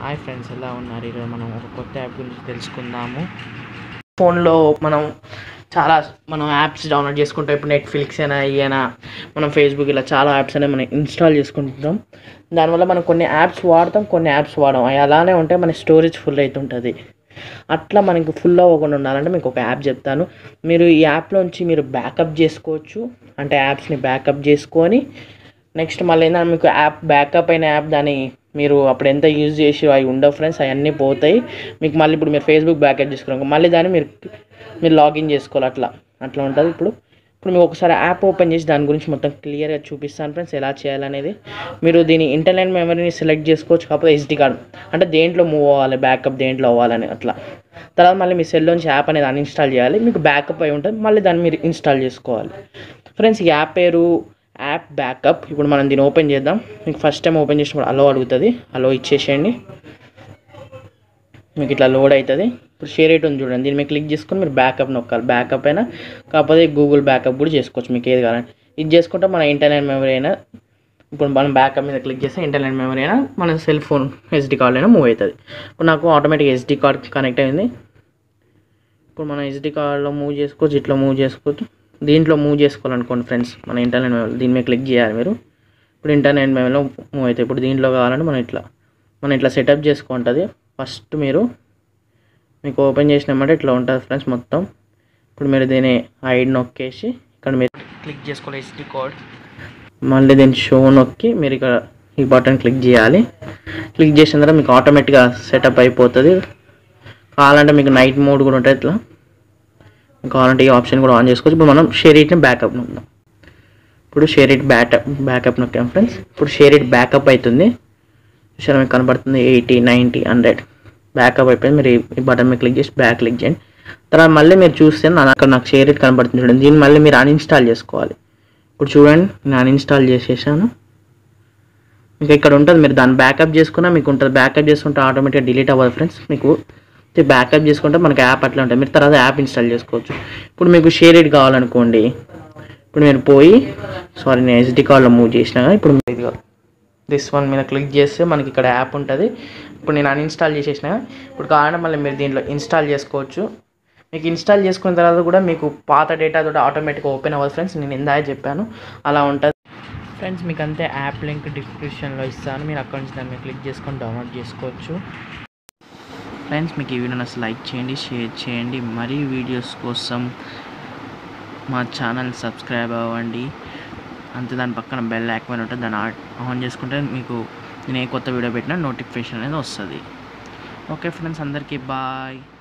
hi friends ఎలా ఉన్నారు ఈరోజు మనం ఒక కొత్త యాప్ గురించి తెలుసుకుందాము ఫోన్లో మనం చాలా మనం యాప్స్ డౌన్లోడ్ చేసుకుంటాం ఇప్పుడు నెట్ఫ్లిక్స్ అయినా అయినా మనం ఫేస్బుక్ ఇలా చాలా యాప్స్ అనేవి మనం ఇన్స్టాల్ చేసుకుంటాం దానివల్ల మనం కొన్ని యాప్స్ వాడతాం కొన్ని యాప్స్ వాడడం అవి అలానే ఉంటే మన స్టోరేజ్ ఫుల్ అవుతుంటుంది అట్లా మనకి ఫుల్ అవ్వకుండా ఉండాలంటే మీకు ఒక యాప్ చెప్తాను మీరు ఈ యాప్లోంచి మీరు బ్యాకప్ చేసుకోవచ్చు అంటే యాప్స్ని బ్యాకప్ చేసుకొని నెక్స్ట్ మళ్ళీ ఏంటంటే మీకు యాప్ బ్యాకప్ అయిన యాప్ దాని మీరు అప్పుడు ఎంత యూజ్ చేసి అవి ఉండవు ఫ్రెండ్స్ అవన్నీ పోతాయి మీకు మళ్ళీ ఇప్పుడు మీరు ఫేస్బుక్ బ్యాకప్ చేసుకున్నాక మళ్ళీ దాన్ని మీరు మీరు లాగిన్ చేసుకోవాలి అట్లా అట్లా ఉంటుంది ఇప్పుడు ఇప్పుడు మీకు ఒకసారి యాప్ ఓపెన్ చేసి దాని గురించి మొత్తం క్లియర్గా చూపిస్తాను ఫ్రెండ్స్ ఎలా చేయాలనేది మీరు దీని ఇంటర్నెట్ మెమరీని సెలెక్ట్ చేసుకోవచ్చు కాకపోతే ఎస్డి కార్డ్ అంటే దేంట్లో మూవ్ అవ్వాలి బ్యాకప్ దేంట్లో అవ్వాలని అట్లా తర్వాత మళ్ళీ మీ సెల్లోంచి యాప్ అనేది అన్ఇన్స్టాల్ చేయాలి మీకు బ్యాకప్ అయి ఉంటుంది మళ్ళీ దాన్ని మీరు ఇన్స్టాల్ చేసుకోవాలి ఫ్రెండ్స్ ఈ యాప్ పేరు యాప్ బ్యాకప్ ఇప్పుడు మనం దీన్ని ఓపెన్ చేద్దాం మీకు ఫస్ట్ టైం ఓపెన్ చేసినప్పుడు అలో అడుగుతుంది అలో ఇచ్చేసేయండి మీకు ఇట్లా లోడ్ అవుతుంది ఇప్పుడు షేర్ రేట్ ఉంది చూడండి దీన్ని మీరు క్లిక్ చేసుకొని మీరు బ్యాకప్ నొక్కాలి బ్యాకప్ అయినా కాకపోతే గూగుల్ బ్యాకప్ కూడా చేసుకోవచ్చు మీకు ఏది కావాలంటే ఇది చేసుకుంటే మన ఇంటర్నెట్ మెమరీ అయినా ఇప్పుడు మనం బ్యాకప్ మీద క్లిక్ చేస్తే ఇంటర్నెట్ మెమరీ అయినా మన సెల్ ఫోన్ ఎస్డి కార్డ్ అయినా మూవ్ అవుతుంది ఇప్పుడు నాకు ఆటోమేటిక్ ఎస్డి కార్డ్ కనెక్ట్ అయింది ఇప్పుడు మనం ఎస్డి కార్డ్లో మూవ్ చేసుకోవచ్చు ఇట్లా మూవ్ చేసుకోవచ్చు దీంట్లో మూవ్ చేసుకోవాలనుకోండి ఫ్రెండ్స్ మన ఇంటర్నెట్ మెమరీ దీని మీద క్లిక్ చేయాలి మీరు ఇప్పుడు ఇంటర్నెట్ మెమరీలో మూవ్ అవుతాయి ఇప్పుడు దీంట్లో కావాలంటే మనం ఇట్లా మనం ఇట్లా సెటప్ చేసుకుంటుంది ఫస్ట్ మీరు మీకు ఓపెన్ చేసినామంటే ఇట్లా ఉంటుంది ఫ్రెండ్స్ మొత్తం ఇప్పుడు మీరు దీని ఐడి నొక్కేసి ఇక్కడ మీరు క్లిక్ చేసుకోవాలి ఎస్డి కోడ్ మళ్ళీ దీని షో నొక్కి మీరు ఇక్కడ ఈ బటన్ క్లిక్ చేయాలి క్లిక్ చేసిన తర్వాత మీకు ఆటోమేటిక్గా సెటప్ అయిపోతుంది కావాలంటే మీకు నైట్ మోడ్ కూడా ఉంటుంది ఇట్లా కావాలంటే ఈ ఆప్షన్ కూడా ఆన్ చేసుకోవచ్చు ఇప్పుడు మనం షేర్ ఇట్ని బ్యాకప్ నొక్కాం ఇప్పుడు షేర్ ఇట్ బ్యాకప్ బ్యాకప్ నొక్కాం ఫ్రెండ్స్ ఇప్పుడు షేర్ ఇట్ బ్యాకప్ అవుతుంది చూసారా మీకు కనబడుతుంది ఎయిటీ నైంటీ హండ్రెడ్ బ్యాకప్ అయిపోయింది మీరు ఈ బటన్ మీద క్లిక్ చేసి బ్యాక్ క్లిక్ చేయండి తర్వాత మళ్ళీ మీరు చూస్తే నా అక్కడ నాకు షేర్ ఇట్ కనబడుతుంది చూడండి దీన్ని మళ్ళీ మీరు అన్ఇన్స్టాల్ చేసుకోవాలి ఇప్పుడు చూడండి నేను అన్ఇన్స్టాల్ చేసేసాను మీకు ఇక్కడ ఉంటుంది మీరు దాన్ని బ్యాకప్ చేసుకున్నా మీకు ఉంటుంది బ్యాకప్ చేసుకుంటే ఆటోమేటిక్గా డిలీట్ అవ్వదు ఫ్రెండ్స్ మీకు బ్యాకప్ చేసుకుంటే మనకి యాప్ అట్లా ఉంటుంది మీరు తర్వాత యాప్ ఇన్స్టాల్ చేసుకోవచ్చు ఇప్పుడు మీకు షేర్ ఇట్ కావాలనుకోండి ఇప్పుడు మీరు పోయి సారీ నేను ఎస్డి కార్డ్లో మూవ్ చేసినా కానీ ఇప్పుడు ఇదిగో దిస్ వన్ మీద క్లిక్ చేస్తే మనకి ఇక్కడ యాప్ ఉంటుంది ఇప్పుడు నేను అన్ఇన్స్టాల్ చేసేసిన ఇప్పుడు కావాలంటే మళ్ళీ మీరు దీంట్లో ఇన్స్టాల్ చేసుకోవచ్చు మీకు ఇన్స్టాల్ చేసుకున్న తర్వాత కూడా మీకు పాత డేటా తోటి ఆటోమేటిక్గా ఓపెన్ అవ్వదు ఫ్రెండ్స్ నేను ఇందాక చెప్పాను అలా ఉంటుంది ఫ్రెండ్స్ మీకు అంతే యాప్ లింక్ డిస్క్రిప్షన్లో ఇస్తాను మీరు అక్కడ నుంచి దాన్ని క్లిక్ చేసుకొని డౌన్లోడ్ చేసుకోవచ్చు ఫ్రెండ్స్ మీకు ఈ వీడియోని అసలు లైక్ చేయండి షేర్ చేయండి మరీ వీడియోస్ కోసం మా ఛానల్ సబ్స్క్రైబ్ అవ్వండి అంతే దాని పక్కన బెల్ యాక్వైన్ ఉంటుంది దాన్ని ఆన్ చేసుకుంటే మీకు నేను ఏ కొత్త వీడియో పెట్టినా నోటిఫికేషన్ అనేది వస్తుంది ఓకే ఫ్రెండ్స్ అందరికీ బాయ్